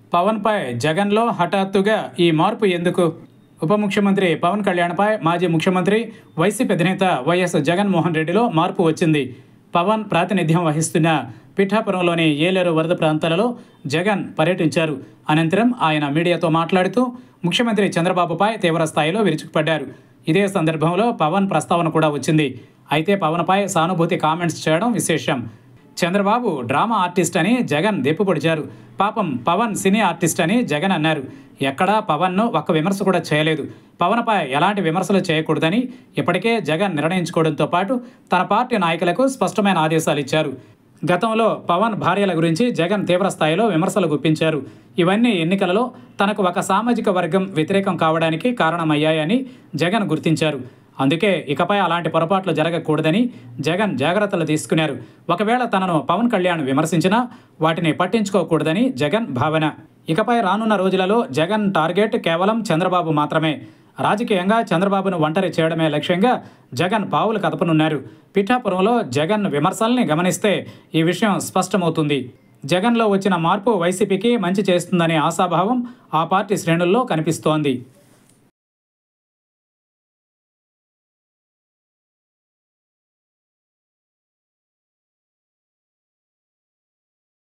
పవన్పై జగన్లో హఠాత్తుగా ఈ మార్పు ఎందుకు ఉప ముఖ్యమంత్రి పవన్ కళ్యాణ్పై మాజీ ముఖ్యమంత్రి వైసీపీ అధినేత వైఎస్ జగన్మోహన్ రెడ్డిలో మార్పు వచ్చింది పవన్ ప్రాతినిధ్యం వహిస్తున్న పిఠాపురంలోని ఏలేరు వరద ప్రాంతాలలో జగన్ పర్యటించారు అనంతరం ఆయన మీడియాతో మాట్లాడుతూ ముఖ్యమంత్రి చంద్రబాబుపై తీవ్ర స్థాయిలో విరుచుకుపడ్డారు ఇదే సందర్భంలో పవన్ ప్రస్తావన కూడా వచ్చింది అయితే పవన్పై సానుభూతి కామెంట్స్ చేయడం విశేషం చంద్రబాబు డ్రామా ఆర్టిస్ట్ అని జగన్ దెప్పుపొడిచారు పాపం పవన్ సినీ ఆర్టిస్ట్ అని జగన్ అన్నారు ఎక్కడా పవన్ను ఒక్క విమర్శ కూడా చేయలేదు పవన్పై ఎలాంటి విమర్శలు చేయకూడదని ఇప్పటికే జగన్ నిర్ణయించుకోవడంతో పాటు తన పార్టీ నాయకులకు స్పష్టమైన ఆదేశాలు ఇచ్చారు గతంలో పవన్ భార్యల గురించి జగన్ తీవ్ర స్థాయిలో విమర్శలు గుప్పించారు ఇవన్నీ ఎన్నికలలో తనకు ఒక సామాజిక వర్గం వ్యతిరేకం కావడానికి కారణమయ్యాయని జగన్ గుర్తించారు అందుకే ఇకపై అలాంటి పొరపాట్లు జరగకూడదని జగన్ జాగ్రత్తలు తీసుకున్నారు ఒకవేళ తనను పవన్ కళ్యాణ్ విమర్శించినా వాటిని పట్టించుకోకూడదని జగన్ భావన ఇకపై రానున్న రోజులలో జగన్ టార్గెట్ కేవలం చంద్రబాబు మాత్రమే రాజకీయంగా చంద్రబాబును ఒంటరి చేయడమే లక్ష్యంగా జగన్ పావులు కదపనున్నారు పిఠాపురంలో జగన్ విమర్శల్ని గమనిస్తే ఈ విషయం స్పష్టమవుతుంది జగన్లో వచ్చిన మార్పు వైసీపీకి మంచి చేస్తుందనే ఆశాభావం ఆ పార్టీ శ్రేణుల్లో కనిపిస్తోంది